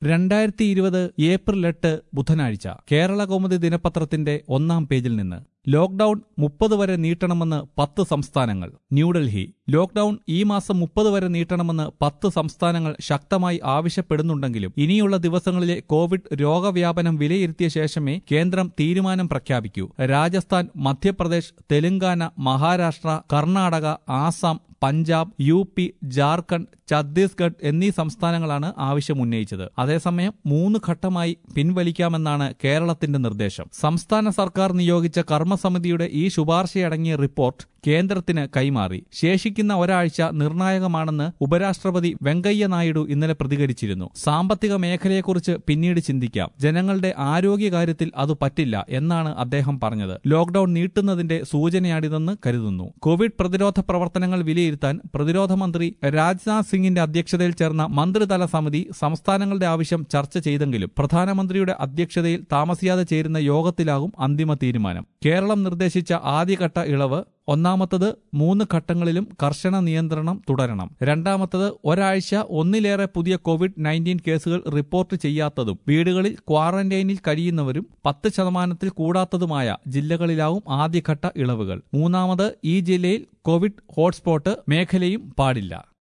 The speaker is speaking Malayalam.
രണ്ടായിരത്തി ഇരുപത് ഏപ്രിൽ എട്ട് ബുധനാഴ്ച കേരള കൗമുദി ദിനപത്രത്തിന്റെ ഒന്നാം പേജിൽ നിന്ന് ലോക്ഡൌൺ മുപ്പത് വരെ നീട്ടണമെന്ന് പത്ത് സംസ്ഥാനങ്ങൾ ന്യൂഡൽഹി ലോക്ഡൌൺ ഈ മാസം മുപ്പത് വരെ നീട്ടണമെന്ന് പത്ത് സംസ്ഥാനങ്ങൾ ശക്തമായി ആവശ്യപ്പെടുന്നുണ്ടെങ്കിലും ഇനിയുള്ള ദിവസങ്ങളിലെ കോവിഡ് രോഗവ്യാപനം വിലയിരുത്തിയ ശേഷമേ കേന്ദ്രം തീരുമാനം പ്രഖ്യാപിക്കൂ രാജസ്ഥാൻ മധ്യപ്രദേശ് തെലങ്കാന മഹാരാഷ്ട്ര കർണാടക ആസാം പഞ്ചാബ് യു പി ജാർഖണ്ഡ് ഛത്തീസ്ഗഡ് എന്നീ സംസ്ഥാനങ്ങളാണ് ആവശ്യമുന്നയിച്ചത് അതേസമയം മൂന്ന് ഘട്ടമായി പിൻവലിക്കാമെന്നാണ് കേരളത്തിന്റെ നിർദ്ദേശം സംസ്ഥാന സർക്കാർ നിയോഗിച്ച കർമ്മസമിതിയുടെ ഈ ശുപാർശയടങ്ങിയ റിപ്പോർട്ട് കേന്ദ്രത്തിന് കൈമാറി ശേഷിക്കുന്ന ഒരാഴ്ച നിർണായകമാണെന്ന് ഉപരാഷ്ട്രപതി വെങ്കയ്യ നായിഡു ഇന്നലെ പ്രതികരിച്ചിരുന്നു സാമ്പത്തിക മേഖലയെക്കുറിച്ച് പിന്നീട് ചിന്തിക്കാം ജനങ്ങളുടെ ആരോഗ്യകാര്യത്തിൽ അത് പറ്റില്ല എന്നാണ് അദ്ദേഹം പറഞ്ഞത് ലോക്ഡൌൺ നീട്ടുന്നതിന്റെ സൂചനയാണിതെന്ന് കരുതുന്നു കോവിഡ് പ്രതിരോധ പ്രവർത്തനങ്ങൾ വിലയിരുത്താൻ പ്രതിരോധ മന്ത്രി രാജ്നാഥ് സിംഗിന്റെ അധ്യക്ഷതയിൽ ചേർന്ന മന്ത്രിതല സമിതി സംസ്ഥാനങ്ങളുടെ ആവശ്യം ചർച്ച ചെയ്തെങ്കിലും പ്രധാനമന്ത്രിയുടെ അധ്യക്ഷതയിൽ താമസിയാതെ ചേരുന്ന യോഗത്തിലാകും അന്തിമ തീരുമാനം കേരളം നിർദ്ദേശിച്ച ആദ്യഘട്ട ഇളവ് ഒന്നാമത്തത് മൂന്ന് ഘട്ടങ്ങളിലും കർശന നിയന്ത്രണം തുടരണം രണ്ടാമത്തത് ഒരാഴ്ച ഒന്നിലേറെ പുതിയ കോവിഡ് നയൻറ്റീൻ കേസുകൾ റിപ്പോർട്ട് ചെയ്യാത്തതും വീടുകളിൽ ക്വാറന്റൈനിൽ കഴിയുന്നവരും പത്ത് ശതമാനത്തിൽ കൂടാത്തതുമായ ജില്ലകളിലാവും ആദ്യഘട്ട ഇളവുകൾ മൂന്നാമത് ഈ ജില്ലയിൽ കോവിഡ് ഹോട്ട്സ്പോട്ട് മേഖലയും പാടില്ല